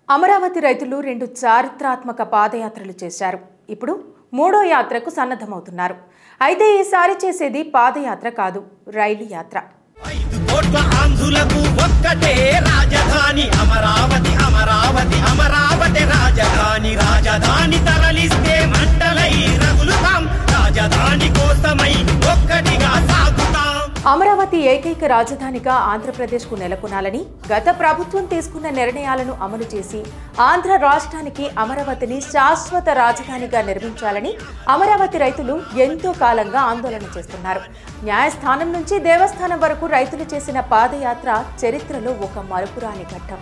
అమరావతి రైతులు రెండు చారిత్రాత్మక పాదయాత్రలు చేశారు ఇప్పుడు మూడో యాత్రకు సన్నద్ధమవుతున్నారు అయితే ఈసారి చేసేది పాదయాత్ర కాదు రైలు యాత్ర ఐదు కోట్ల ఆంధ్రులకు ఒక్కటే రాజధాని అమరావతి అమరావతి అమరావతి రాజధాని రాజధాని తరలిస్తే మంటలై రగులుతాం రాజధాని కోసమై ఒక్కటిగా సాగుతాం అమరావతి ఏకైక రాజధానిగా ఆంధ్రప్రదేశ్కు నెలకొనాలని గత ప్రభుత్వం తీసుకున్న నిర్ణయాలను అమలు చేసి ఆంధ్ర రాష్ట్రానికి అమరావతిని శాశ్వత రాజధానిగా నిర్మించాలని అమరావతి రైతులు ఎంతో కాలంగా ఆందోళన చేస్తున్నారు న్యాయస్థానం నుంచి దేవస్థానం వరకు రైతులు చేసిన పాదయాత్ర చరిత్రలో ఒక మరుపురాని ఘట్టం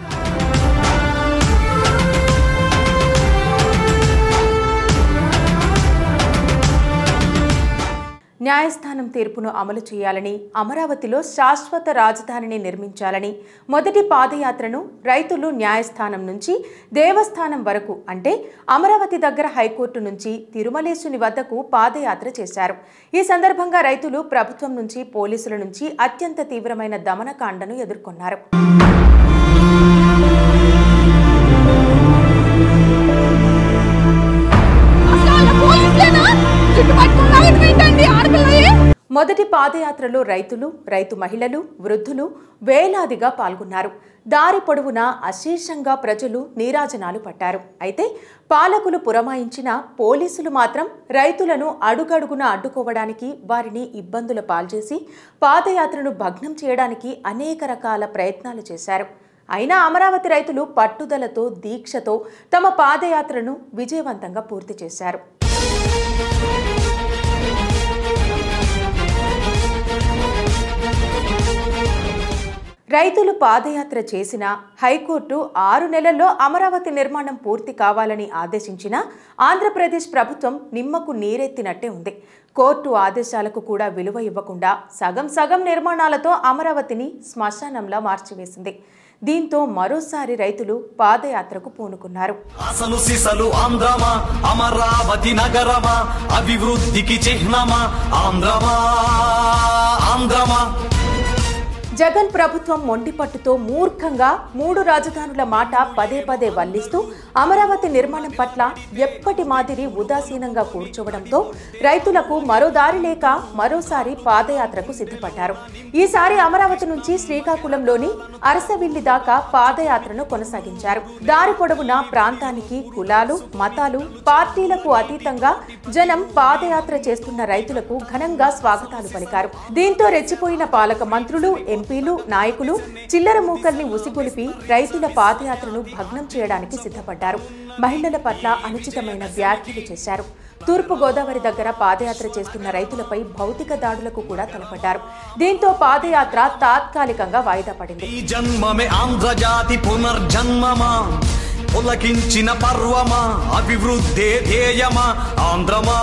న్యాయస్థానం తీర్పును అమలు చేయాలని అమరావతిలో శాశ్వత రాజధానిని నిర్మించాలని మొదటి పాదయాత్రను రైతులు న్యాయస్థానం నుంచి దేవస్థానం వరకు అంటే అమరావతి దగ్గర హైకోర్టు నుంచి తిరుమలేశుని వద్దకు పాదయాత్ర చేశారు ఈ సందర్భంగా రైతులు ప్రభుత్వం నుంచి పోలీసుల నుంచి అత్యంత తీవ్రమైన దమనకాండను ఎదుర్కొన్నారు అసలు పోలీసులేనా చుట్టుపక్కల ఏంటండి ఆడపిల్లయే మొదటి పాదయాత్రలో రైతులు రైతు మహిళలు వృద్ధులు వేలాదిగా పాల్గొన్నారు దారి పొడవునా అశేషంగా ప్రజలు నీరాజనాలు పట్టారు అయితే పాలకులు పురమాయించిన పోలీసులు మాత్రం రైతులను అడుగడుగున అడ్డుకోవడానికి వారిని ఇబ్బందుల పాల్చేసి పాదయాత్రను భగ్నం చేయడానికి అనేక రకాల ప్రయత్నాలు చేశారు అయినా అమరావతి రైతులు పట్టుదలతో దీక్షతో తమ పాదయాత్రను విజయవంతంగా పూర్తి చేశారు రైతులు పాదయాత్ర చేసిన హైకోర్టు ఆరు నెలల్లో అమరావతి నిర్మాణం పూర్తి కావాలని ఆదేశించిన ఆంధ్రప్రదేశ్ ప్రభుత్వం నిమ్మకు నీరెత్తినట్టే ఉంది కోర్టు ఆదేశాలకు కూడా విలువ ఇవ్వకుండా సగం సగం నిర్మాణాలతో అమరావతిని శ్మశానంలా మార్చివేసింది దీంతో మరోసారి రైతులు పాదయాత్రకు పూనుకున్నారు అసలు సిసలు ఆంధ్రమా అమరావతి నగరమా అభివృద్ధికి చిహ్నమా ఆంధ్రమా ఆంధ్రమా జగన్ ప్రభుత్వం మొండిపట్టుతో మూర్ఖంగా మూడు రాజధానుల మాట పదే పదే వల్లిస్తూ అమరావతి నిర్మాణం పట్ల ఎప్పటి మాదిరి ఉదాసీనంగా కూర్చోవడంతో రైతులకు మరో దారి లేక మరోసారి పాదయాత్రకు సిద్ధపడ్డారు ఈసారి అమరావతి నుంచి శ్రీకాకుళంలోని అరసవిల్లి దాకా పాదయాత్రను కొనసాగించారు దారి పొడవునా ప్రాంతానికి కులాలు మతాలు పార్టీలకు అతీతంగా జనం పాదయాత్ర చేస్తున్న రైతులకు ఘనంగా స్వాగతాలు పలికారు దీంతో రెచ్చిపోయిన పాలక మంత్రులు ఎంపీలు నాయకులు చిల్లర మూకల్ని ఉసిగొలిపి రైతుల పాదయాత్రను భగ్నం చేయడానికి సిద్ధపడ్డారు మహిళల పట్ల అనుచితమైన వ్యాఖ్యలు చేశారు తూర్పు గోదావరి దగ్గర పాదయాత్ర చేస్తున్న రైతులపై భౌతిక దాడులకు కూడా తలపడ్డారు దీంతో పాదయాత్ర తాత్కాలికంగా వాయిదా పడింది ఈ జన్మమే ఆంధ్రజాతి పునర్జన్మమా పులకించిన పర్వమా అభివృద్ధే ధ్యేయమా ఆంధ్రమా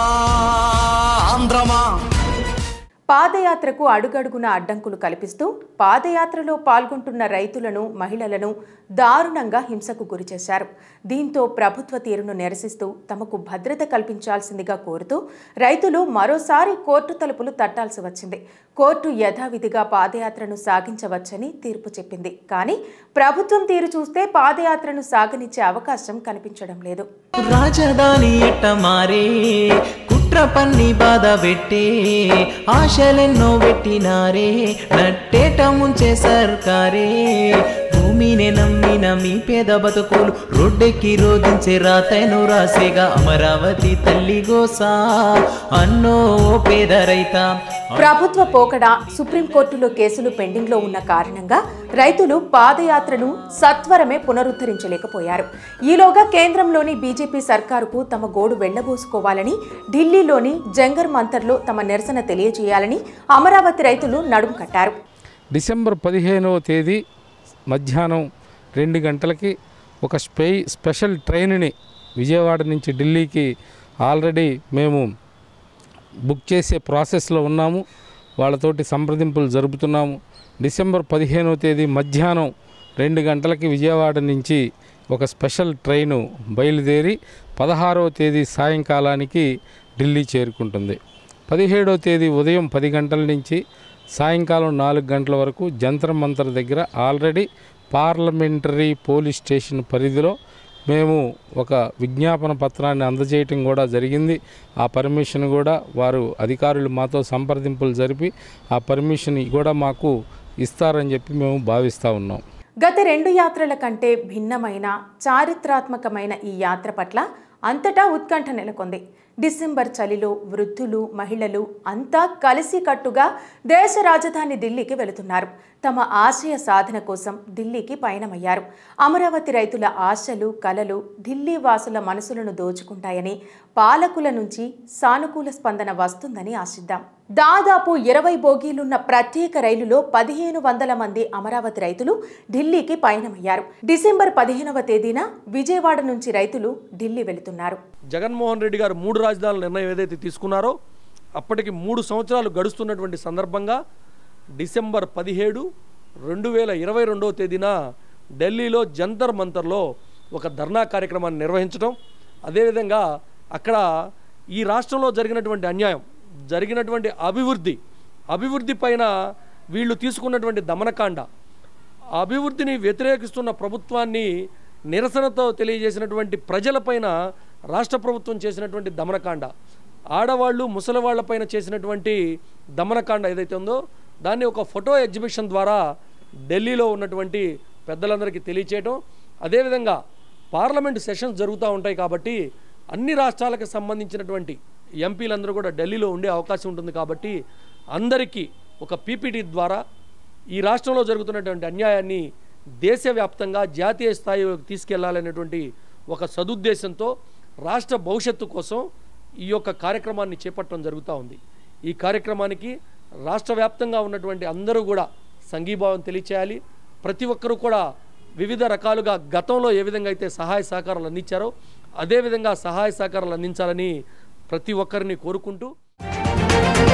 ఆంధ్రమా పాదయాత్రకు అడుగడుగున అడ్డంకులు కల్పిస్తూ పాదయాత్రలో పాల్గొంటున్న రైతులను మహిళలను దారుణంగా హింసకు గురిచేశారు దీంతో ప్రభుత్వ తీరును నిరసిస్తూ తమకు భద్రత కల్పించాల్సిందిగా కోరుతూ రైతులు మరోసారి కోర్టు తలుపులు తట్టాల్సి వచ్చింది కోర్టు యథావిధిగా పాదయాత్రను సాగించవచ్చని తీర్పు చెప్పింది కానీ ప్రభుత్వం తీరు చూస్తే పాదయాత్రను సాగనిచ్చే అవకాశం కనిపించడం లేదు రాజధాని ఎట్ట మారే కుట్ర పన్ని బాధ పెట్టే ఆశలెన్నో పెట్టినారే నట్టేట ముంచే సర్కారే భూమిని నమ్మిన మీ పేద బతుకులు రోడ్డెక్కి రోధించే రాతను రాసేగా అమరావతి తల్లి గోసా అన్నో ఓ పేద రైత ప్రభుత్వ పోకడ సుప్రీంకోర్టులో కేసులు పెండింగ్లో ఉన్న కారణంగా రైతులు పాదయాత్రను సత్వరమే పునరుద్ధరించలేకపోయారు ఈలోగా కేంద్రంలోని బీజేపీ సర్కారుకు తమ గోడు వెళ్లబోసుకోవాలని ఢిల్లీలోని జంగర్ మంతర్లో తమ నిరసన తెలియజేయాలని అమరావతి రైతులు నడుం కట్టారు డిసెంబర్ పదిహేనవ తేదీ మధ్యాహ్నం రెండు గంటలకి ఒక స్పె స్పెషల్ ట్రైన్ని విజయవాడ నుంచి ఢిల్లీకి ఆల్రెడీ మేము బుక్ చేసే ప్రాసెస్లో ఉన్నాము వాళ్ళతోటి సంప్రదింపులు జరుపుతున్నాము డిసెంబర్ పదిహేనవ తేదీ మధ్యాహ్నం రెండు గంటలకి విజయవాడ నుంచి ఒక స్పెషల్ ట్రైను బయలుదేరి పదహారవ తేదీ సాయంకాలానికి ఢిల్లీ చేరుకుంటుంది పదిహేడవ తేదీ ఉదయం పది గంటల నుంచి సాయంకాలం నాలుగు గంటల వరకు జంతర్ మంతర్ దగ్గర ఆల్రెడీ పార్లమెంటరీ పోలీస్ స్టేషన్ పరిధిలో మేము ఒక విజ్ఞాపన పత్రాన్ని అందజేయటం కూడా జరిగింది ఆ పర్మిషన్ కూడా వారు అధికారులు మాతో సంప్రదింపులు జరిపి ఆ పర్మిషన్ కూడా మాకు ఇస్తారని చెప్పి మేము భావిస్తూ ఉన్నాం గత రెండు యాత్రల కంటే భిన్నమైన చారిత్రాత్మకమైన ఈ యాత్ర పట్ల అంతటా ఉత్కంఠ నెలకొంది డిసెంబర్ చలిలో వృద్ధులు మహిళలు అంతా కలిసికట్టుగా దేశ రాజధాని ఢిల్లీకి వెళుతున్నారు తమ ఆశయ సాధన కోసం ఢిల్లీకి పయనమయ్యారు అమరావతి రైతుల ఆశలు కలలు ఢిల్లీ వాసుల మనసులను దోచుకుంటాయని పాలకుల నుంచి సానుకూల స్పందన వస్తుందని ఆశిద్దాం దాదాపు ఇరవై బోగీలున్న ప్రత్యేక రైలులో పదిహేను వందల మంది అమరావతి రైతులు ఢిల్లీకి పయనమయ్యారు డిసెంబర్ పదిహేనవ తేదీన విజయవాడ నుంచి రైతులు ఢిల్లీ వెళుతున్నారు జగన్మోహన్ రెడ్డి గారు మూడు రాజధానుల నిర్ణయం ఏదైతే తీసుకున్నారో అప్పటికి మూడు సంవత్సరాలు గడుస్తున్నటువంటి సందర్భంగా డిసెంబర్ పదిహేడు రెండు వేల ఇరవై రెండవ తేదీన ఢిల్లీలో జంతర్ మంతర్లో ఒక ధర్నా కార్యక్రమాన్ని నిర్వహించడం అదేవిధంగా అక్కడ ఈ రాష్ట్రంలో జరిగినటువంటి అన్యాయం జరిగినటువంటి అభివృద్ధి అభివృద్ధి పైన వీళ్ళు తీసుకున్నటువంటి దమనకాండ ఆ అభివృద్ధిని వ్యతిరేకిస్తున్న ప్రభుత్వాన్ని నిరసనతో తెలియజేసినటువంటి ప్రజలపైన రాష్ట్ర ప్రభుత్వం చేసినటువంటి దమనకాండ ఆడవాళ్ళు ముసలివాళ్లపైన చేసినటువంటి దమనకాండ ఏదైతే ఉందో దాన్ని ఒక ఫోటో ఎగ్జిబిషన్ ద్వారా ఢిల్లీలో ఉన్నటువంటి పెద్దలందరికీ తెలియచేయటం అదేవిధంగా పార్లమెంట్ సెషన్స్ జరుగుతూ ఉంటాయి కాబట్టి అన్ని రాష్ట్రాలకు సంబంధించినటువంటి ఎంపీలందరూ కూడా ఢిల్లీలో ఉండే అవకాశం ఉంటుంది కాబట్టి అందరికీ ఒక పీపీటీ ద్వారా ఈ రాష్ట్రంలో జరుగుతున్నటువంటి అన్యాయాన్ని దేశవ్యాప్తంగా జాతీయ స్థాయికి తీసుకెళ్లాలనేటువంటి ఒక సదుద్దేశంతో రాష్ట్ర భవిష్యత్తు కోసం ఈ యొక్క కార్యక్రమాన్ని చేపట్టడం జరుగుతూ ఉంది ఈ కార్యక్రమానికి రాష్ట్ర వ్యాప్తంగా ఉన్నటువంటి అందరూ కూడా సంఘీభావం తెలియచేయాలి ప్రతి ఒక్కరూ కూడా వివిధ రకాలుగా గతంలో ఏ విధంగా అయితే సహాయ సహకారాలు అందించారో అదేవిధంగా సహాయ సహకారాలు అందించాలని ప్రతి ఒక్కరిని కోరుకుంటూ